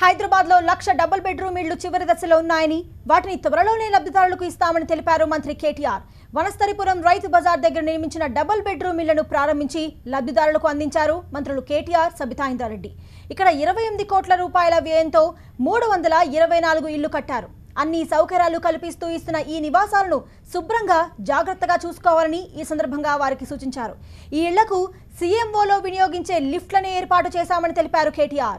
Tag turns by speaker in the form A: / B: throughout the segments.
A: హైదరాబాద్ లో లక్ష double bedroom ఇళ్లు చివరి దశలో ఉన్నాయని వాటిని త్వరలోనే లబ్ధిదారులకు ఇస్తామని తెలిపారు మంత్రి కేటీఆర్ వనస్థలిపురం రైతు బజార్ దగ్గర నిర్మించిన డబుల్ బెడ్రూమ్ ఇళ్లను ప్రారంభించి లబ్ధిదారులకు అందించారు మంత్రులు కేటీఆర్ సబితా ఇంద్రారెడ్డి ఇక్కడ ఇరవై ఎనిమిది కోట్ల రూపాయల వ్యయంతో మూడు వందల ఇరవై నాలుగు ఇళ్లు కట్టారు అన్ని సౌకర్యాలు కల్పిస్తూ ఇస్తున్న ఈ నివాసాలను శుభ్రంగా జాగ్రత్తగా చూసుకోవాలని ఈ సందర్భంగా వారికి సూచించారు ఈ ఇళ్లకు సీఎంఓలో వినియోగించే లిఫ్ట్లను ఏర్పాటు చేశామని తెలిపారు కేటీఆర్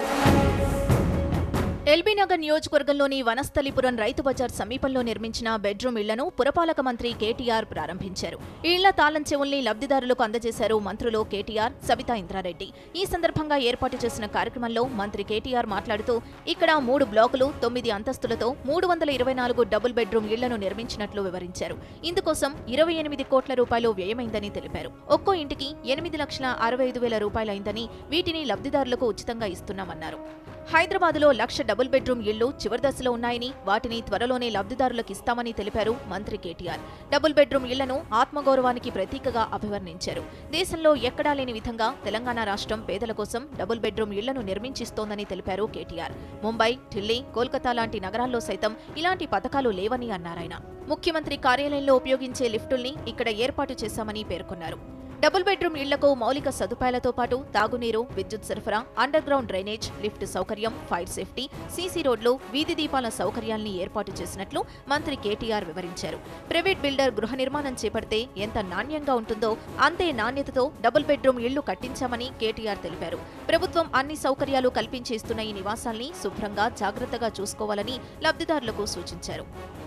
B: ఎల్బీనగర్ నియోజకవర్గంలోని వనస్థలిపురం రైతు బజార్ సమీపంలో నిర్మించిన బెడ్రూమ్ ఇళ్లను పురపాలక మంత్రి కేటీఆర్ ప్రారంభించారు ఈ ఇళ్ల తాళం చెవుల్ని లబ్ధిదారులకు అందజేశారు మంత్రులు కేటీఆర్ సబితా ఇంద్రారెడ్డి ఈ సందర్భంగా ఏర్పాటు చేసిన కార్యక్రమంలో మంత్రి కేటీఆర్ మాట్లాడుతూ ఇక్కడ మూడు బ్లాకులు తొమ్మిది అంతస్తులతో మూడు వందల ఇరవై నాలుగు డబుల్ బెడ్రూమ్ ఇళ్లను నిర్మించినట్లు వివరించారు ఇందుకోసం ఇరవై ఎనిమిది కోట్ల రూపాయలు వ్యయమైందని తెలిపారు ఒక్కో ఇంటికి ఎనిమిది లక్షల అరవై ఐదు వేల రూపాయలైందని వీటిని లబ్ధిదారులకు ఉచితంగా ఇస్తున్నామన్నారు హైదరాబాద్లో లక్ష డబుల్ బెడ్రూమ్ ఇళ్లు చివరి దశలో ఉన్నాయని వాటిని త్వరలోనే లబ్ధిదారులకు ఇస్తామని తెలిపారు మంత్రి కేటీఆర్ డబుల్ బెడ్రూమ్ ఇళ్లను ఆత్మగౌరవానికి ప్రతీకగా అభివర్ణించారు దేశంలో ఎక్కడా లేని విధంగా తెలంగాణ రాష్ట్రం పేదల కోసం డబుల్ బెడ్రూమ్ ఇళ్లను నిర్మించిస్తోందని తెలిపారు కేటీఆర్ ముంబై ఢిల్లీ కోల్కతా లాంటి నగరాల్లో సైతం ఇలాంటి పథకాలు లేవని అన్నారాయన ముఖ్యమంత్రి కార్యాలయంలో ఉపయోగించే లిఫ్టుల్ని ఇక్కడ ఏర్పాటు చేశామని పేర్కొన్నారు డబుల్ బెడ్రూమ్ ఇళ్లకు మౌలిక సదుపాయాలతో పాటు తాగునీరు విద్యుత్ సరఫరా అండర్ గ్రౌండ్ డ్రైనేజ్ లిఫ్ట్ సౌకర్యం ఫైర్ సేఫ్టీ సీసీ రోడ్లు వీధి దీపాల సౌకర్యాల్ని ఏర్పాటు చేసినట్లు మంత్రి కేటీఆర్ వివరించారు ప్రైవేట్ బిల్డర్ గృహ నిర్మాణం చేపడితే ఎంత నాణ్యంగా ఉంటుందో అంతే నాణ్యతతో డబుల్ బెడ్రూమ్ ఇళ్లు కట్టించామని కేటీఆర్ తెలిపారు ప్రభుత్వం అన్ని సౌకర్యాలు కల్పించి ఇస్తున్న ఈ నివాసాల్ని శుభ్రంగా జాగ్రత్తగా చూసుకోవాలని లబ్ధిదారులకు సూచించారు